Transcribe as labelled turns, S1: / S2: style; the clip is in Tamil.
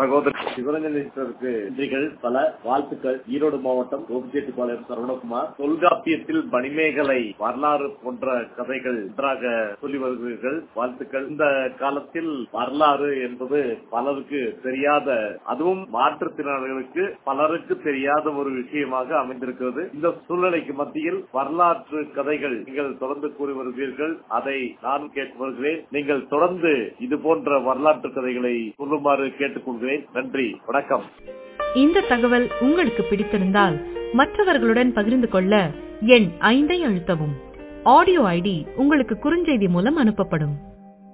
S1: சகோதரர் சிவரஞ்சனேஸ்வருக்கு நன்றிகள் பல வாழ்த்துக்கள் ஈரோடு மாவட்டம் கோபிச்செட்டிப்பாளையம் சரவணகுமார் தொல்காப்பியத்தில் மணிமேகலை வரலாறு போன்ற கதைகள் நன்றாக சொல்லி வருகிறீர்கள் வாழ்த்துக்கள் இந்த காலத்தில் வரலாறு என்பது பலருக்கு தெரியாத அதுவும் மாற்றுத்திறனாளிகளுக்கு பலருக்கு தெரியாத ஒரு விஷயமாக அமைந்திருக்கிறது இந்த சூழ்நிலைக்கு மத்தியில் வரலாற்று கதைகள் நீங்கள் தொடர்ந்து கூறி வருவீர்கள் அதை நான் கேட்டு வருகிறேன் நீங்கள் தொடர்ந்து இது போன்ற வரலாற்று கதைகளை சொல்லுமாறு கேட்டுக்கொள்கிறேன் நன்றி வணக்கம்
S2: இந்த தகவல் உங்களுக்கு பிடித்திருந்தால் மற்றவர்களுடன் பகிர்ந்து கொள்ள எண் ஐந்தை அழுத்தவும் ஆடியோ ஐடி உங்களுக்கு குறுஞ்செய்தி மூலம் அனுப்பப்படும்